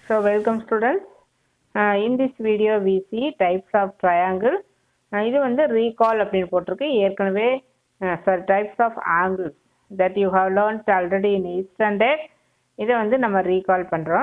So welcome students. Uh, in this video we see types of triangle. Uh, இது வந்து recall அப்படின்னு போட்டிருக்கு ஏற்கனவே sorry types of angles that you have learned already in 8th standard இதை வந்து நம்ம recall பண்ணுறோம்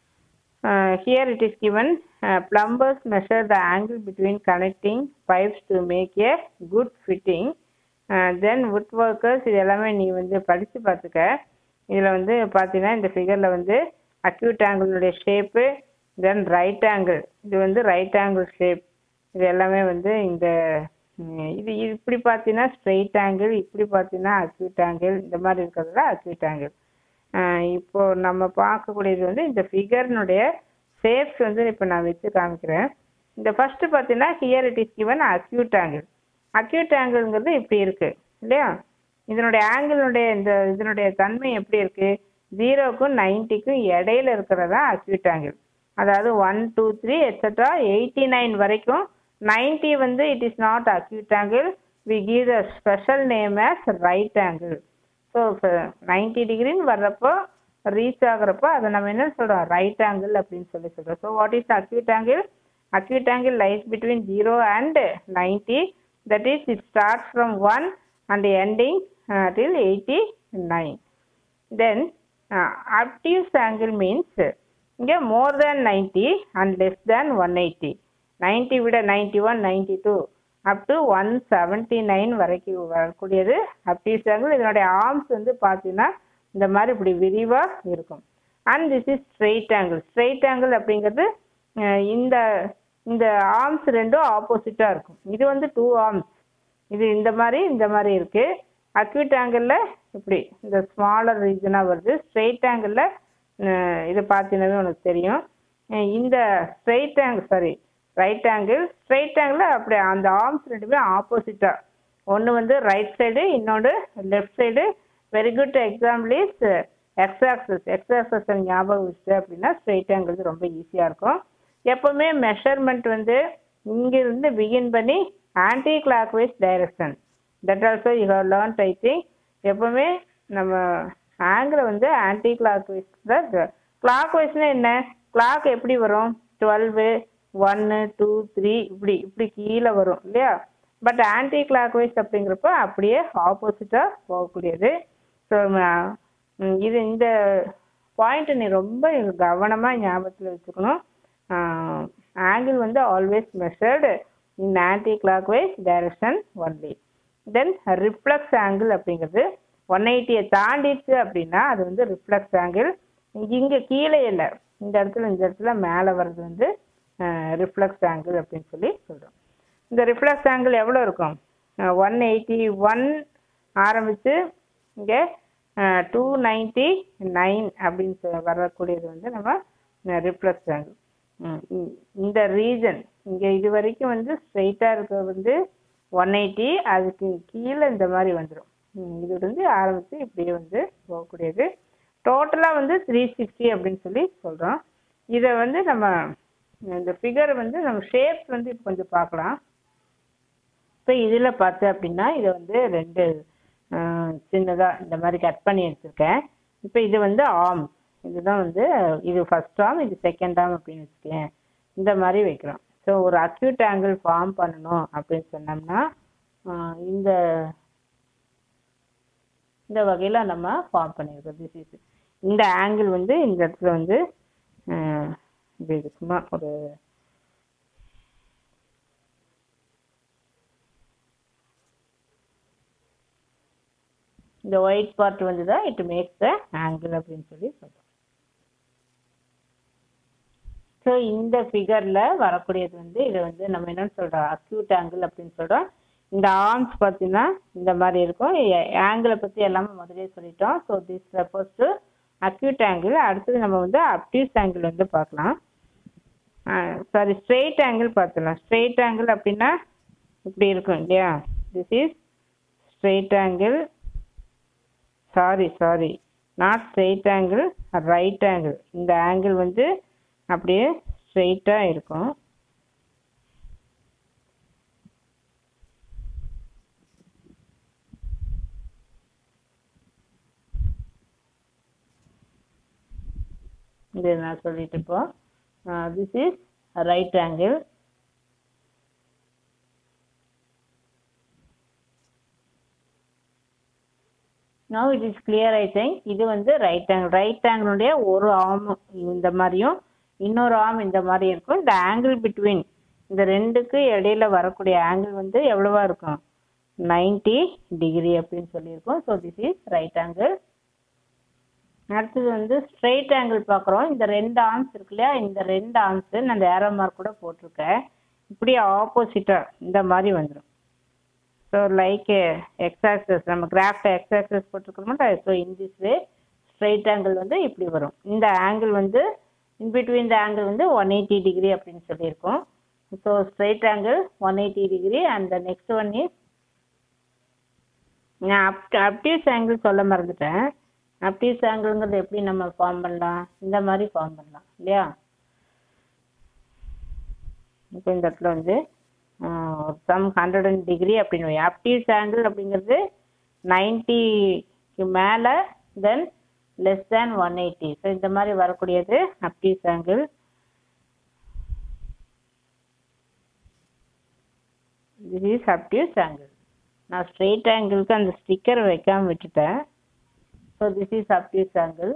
Uh, here it is given uh, plumbers measure the angle between connecting pipes to make a good fitting uh, then woodworkers இது எல்லாமே நீ வந்து படித்து பார்த்துக்க இதில் வந்து பார்த்தீங்கன்னா இந்த ஃபிகரில் வந்து அக்யூட் ஆங்கிளுடைய ஷேப்பு தென் ரைட் ஆங்கிள் இது வந்து ரைட் ஆங்கிள் ஷேப் இது எல்லாமே வந்து இந்த ம், இது இது இப்படி பார்த்தீங்கன்னா ஸ்ட்ரெயிட் ஆங்கிள் இப்படி பார்த்தீங்கன்னா அக்யூட் ஆங்கிள் இந்த மாதிரி இருக்கிறதுல அக்யூட் ஆங்கிள் இப்போ நம்ம பார்க்கக்கூடியது வந்து இந்த ஃபிகர்னுடைய ஷேப்ஸ் வந்து இப்போ நான் வச்சு காமிக்கிறேன் இந்த ஃபர்ஸ்ட் பார்த்தீங்கன்னா here it is given acute angle acute ஆங்கிள்ங்கிறது இப்படி இருக்கு இல்லையா இதனுடைய ஆங்கிளுடைய இந்த இதனுடைய தன்மை எப்படி இருக்கு ஜீரோக்கும் நைன்ட்டிக்கும் இடையில இருக்கிறதா அக்யூட் ஆங்கிள் அதாவது one two three etcetera eighty nine வரைக்கும் நைன்ட்டி வந்து it is not acute angle we give the special name as right angle so ninety டிகிரின்னு வர்றப்போ ரீச் ஆகுறப்போ அதை நம்ம என்ன சொல்கிறோம் ரைட் ஆங்கிள் அப்படின்னு சொல்லி சொல்கிறோம் so what is acute angle acute angle lies between zero and ninety that is it starts from one and ending till eighty nine then obtuse angle means இங்கே more than ninety and less than one eighty ninety விட ninety one ninety two up to one seventy nine வரைக்கும் வரக்கூடியது obtuse angle இதனுடைய arms வந்து பார்த்தீங்கன்னா இந்த மாதிரி இப்படி விரிவாக இருக்கும் and this is straight angle straight angle அப்படிங்கிறது அஹ், இந்த இந்த ஆர்ம்ஸ் ரெண்டும் ஆப்போசிட்டாக இருக்கும் இது வந்து டூ ஆர்ம்ஸ் இது இந்த மாதிரி இந்த மாதிரி இருக்கு அக்யூட் ஆங்கிளில் இப்படி இந்த ஸ்மாலர் ரீஜனாக வருது ஸ்ட்ரெயிட் ஆங்கிளில் இது பார்த்தீங்கன்னாவே உனக்கு தெரியும் அஹ் இந்த straight angle sorry right angle straight angle அப்படி அந்த ஆர்ம்ஸ் ரெண்டுமே ஆப்போசிட்டாக ஒன்று வந்து ரைட் சைடு இன்னொன்று left side very good example is X axis X axis ஞாபகம் வச்சுட்டு அப்படின்னா ஸ்ட்ரெயிட் ஆங்கிள் ரொம்ப ஈஸியாக இருக்கும் எப்பவுமே மெஷர்மெண்ட் வந்து இங்கிருந்து பிகின் பண்ணி anticlockwise direction that also you have learnt I think எப்பவுமே நம்ம ஆங்கிளை வந்து ஆன்டி கிளாக் வைஸ் தான் கிளாக் வைஸ்னா என்ன கிளாக் எப்படி வரும் டுவெல்வு ஒன்று டூ த்ரீ இப்படி இப்படி கீழே வரும் இல்லையா பட் ஆன்டி கிளாக் வைஸ் அப்படிங்கிறப்ப அப்படியே ஆப்போசிட்டாக போகக்கூடியது ஸோ இது இந்த பாயிண்ட் நீ ரொம்ப கவனமாக ஞாபகத்தில் வச்சுக்கணும் ஆங்கிள் வந்து always measured in anticlockwise direction only then reflex angle அப்படிங்கிறது ஒன் எயிட்டியை தாண்டிடுச்சு அப்படின்னா அது வந்து ரிஃப்ளெக்ஸ் ஆங்கிள் இங்கே கீழே இல்லை இந்த இடத்துல இந்த இடத்துல மேலே வர்றது வந்து ரிஃப்ளெக்ஸ் ஆங்கிள் அப்படின்னு சொல்லி சொல்கிறோம் இந்த ரிஃப்ளெக்ஸ் ஆங்கிள் எவ்வளோ இருக்கும் ஒன் எயிட்டி ஒன் ஆரம்பித்து இங்கே டூ நைன்ட்டி நைன் அப்படின்னு சொ- வரக்கூடியது வந்து நம்ம ரிஃப்ளெக்ஸ் ஆங்கிள் இந்த ரீஜன் இங்கே இது வரைக்கும் வந்து ஸ்ட்ரெயிட்டாக இருக்கிறது வந்து ஒன் எயிட்டி அதுக்கு கீழே இந்த மாதிரி வந்துடும் இது வந்து ஆரம்பித்து இப்படியே வந்து போகக்கூடியது டோட்டலாக வந்து த்ரீ சிக்ஸ்டி அப்படின்னு சொல்லி சொல்கிறோம் இதை வந்து நம்ம இந்த ஃபிகர் வந்து நம்ம ஷேப்ஸ் வந்து இப்போ கொஞ்சம் பார்க்கலாம் இப்போ இதில் பார்த்து அப்படின்னா இதை வந்து ரெண்டு சின்னதாக இந்த மாதிரி கட் பண்ணி எடுத்திருக்கேன் இப்போ இது வந்து ஆர்ம் இதுதான் வந்து இது ஃபர்ஸ்ட் ஆர்ம் இது செகண்ட் ஆர்ம் அப்படின்னு வச்சுக்கேன் இந்த மாதிரி வைக்கிறோம் ஸோ ஒரு அக்யூட் ஆங்கிள் ஃபார்ம் பண்ணணும் அப்படின்னு சொன்னோம்னா ஆஹ் இந்த இந்த வகையில் நம்ம ஃபார்ம் பண்ணியிருக்கோம் திஸ் இஸ் இந்த ஆங்கிள் வந்து இந்த இடத்துல வந்து ஆஹ் இது இது சும்மா ஒரு இந்த ஒயிட் பார்ட் வந்து தான் இட் மேக்ஸ் த ஆங்கிள் அப்படின்னு சொல்லி சொல்கிறோம் ஸோ இந்த ஃபிகரில் வரக்கூடியது வந்து இதை வந்து நம்ம என்னன்னு சொல்கிறோம் அக்யூட் ஆங்கிள் அப்படின்னு சொல்கிறோம் இந்த ஆர்ம்ஸ் பார்த்தீங்கன்னா இந்த மாதிரி இருக்கும் ஆங்கிளை பற்றி எல்லாமே முதலே சொல்லிட்டோம் so this refers to acute angle அடுத்தது நம்ம வந்து அப்டியூஸ் ஆங்கிள் வந்து பார்க்கலாம் சாரி ஸ்ட்ரெயிட் ஆங்கிள் பார்த்துக்கலாம் ஸ்ட்ரெயிட் ஆங்கிள் அப்படின்னா இப்படி இருக்கும் இல்லையா this is straight angle sorry sorry not straight angle right angle இந்த ஆங்கிள் வந்து அப்படியே ஸ்ட்ரெயிட்டாக இருக்கும் இது நான் சொல்லிட்டு இப்போ this is right angle now it is clear I think இது வந்து ரைட் ஆங்கிள் ரைட் ஆங்கிளுடைய ஒரு ஆர்ம் இந்த மாதிரியும் இன்னொரு ஆர்ம் இந்த மாதிரி இருக்கும் இந்த ஆங்கிள் பிட்வீன் இந்த ரெண்டுக்கு இடையில வரக்கூடிய ஆங்கிள் வந்து எவ்வளவா இருக்கும் நைன்டி டிகிரி அப்படின்னு சொல்லியிருக்கோம் so this is right angle அடுத்தது வந்து ஸ்ட்ரெயிட் ஆங்கிள் பார்க்குறோம் இந்த ரெண்டு ஆர்ம்ஸ் இருக்கு இல்லையா இந்த ரெண்டு ஆர்ம்ஸ் நான் அந்த ஏரோ மார்க் கூட போட்டிருக்கேன் இப்படி ஆப்போசிட்டாக இந்த மாதிரி வந்துடும் ஸோ லைக் எக்ஸாக்சஸ் நம்ம கிராஃப்ட் எக்ஸாக்சஸ் போட்டிருக்கோம் so in this way straight angle வந்து இப்படி வரும் இந்த ஆங்கிள் வந்து இன் பிட்வீன் இந்த ஆங்கிள் வந்து ஒன் எயிட்டி டிகிரி அப்படின்னு சொல்லியிருக்கோம் so straight angle one eighty degree and the next one is நான் அப் அப்டியூஸ் ஆங்கிள் சொல்ல மறந்துட்டேன் அப்டியூஸ் ஆங்கிள்ங்கிறது எப்படி நம்ம ஃபார்ம் பண்ணலாம் இந்த மாதிரி ஃபார்ம் பண்ணலாம் இல்லையா இப்போ இந்த இடத்துல வந்து சம் ஹண்ட்ரட் அண்ட் டிகிரி அப்படின்னு அப்டியூஸ் ஆங்கிள் அப்படிங்கிறது நைன்ட்டிக்கு மேலே then less than one eighty so இந்த மாதிரி வரக்கூடியது obtuse angle this is obtuse angle நான் ஸ்ட்ரெயிட் ஆங்கிளுக்கு அந்த ஸ்டிக்கர் வைக்காம விட்டுட்டேன் so this is obtuse angle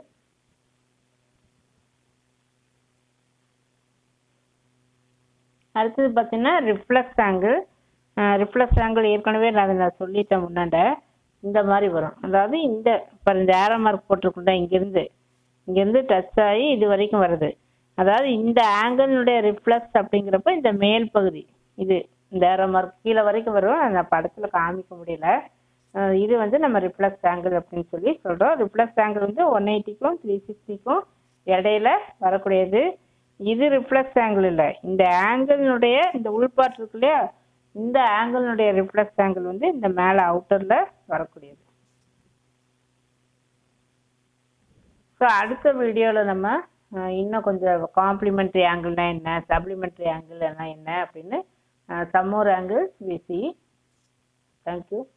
அடுத்தது பார்த்தீங்கன்னா ரிஃப்ளெக்ஸ் ஆங்கிள் ரிஃப்ளெக்ஸ் ஆங்கிள் ஏற்கனவே நான் அதை நான் சொல்லிட்டேன் முன்னாண்ட இந்த மாதிரி வரும் அதாவது இந்த இப்போ இந்த ஏரோ மார்க் போட்டிருக்குண்டா இங்கேருந்து இங்கேருந்து டச் ஆகி இது வரைக்கும் வருது அதாவது இந்த ஆங்கிளுடைய ரிஃப்ளெக்ஸ் அப்படிங்கிறப்ப இந்த மேல் பகுதி இது இந்த ஏரோ மார்க் கீழே வரைக்கும் வரும் அதை நான் படத்தில் காமிக்க முடியல அஹ் இது வந்து நம்ம ரிஃப்ளெக்ஸ் ஆங்கிள் அப்படின்னு சொல்லி சொல்கிறோம் ரிஃப்ளெக்ஸ் ஆங்கிள் வந்து ஒன் எயிட்டிக்கும் த்ரீ சிக்ஸ்டிக்கும் இடையில வரக்கூடியது இது ரிஃப்ளெக்ஸ் ஆங்கிள் இல்லை இந்த ஆங்கிளினுடைய இந்த உள்பாட்டு இருக்கு இல்லையா இந்த ஆங்கிளினுடைய ரிஃப்ளெக்ஸ் ஆங்கிள் வந்து இந்த மேலே அவுட்டரில் வரக்கூடியது ஸோ அடுத்த வீடியோவில் நம்ம அஹ், இன்னும் கொஞ்சம் காம்ப்ளிமெண்ட்ரி ஆங்கிள்னா என்ன சப்ளிமெண்ட்ரி ஆங்கிள் என்ன அப்படின்னு some more angle we see thank you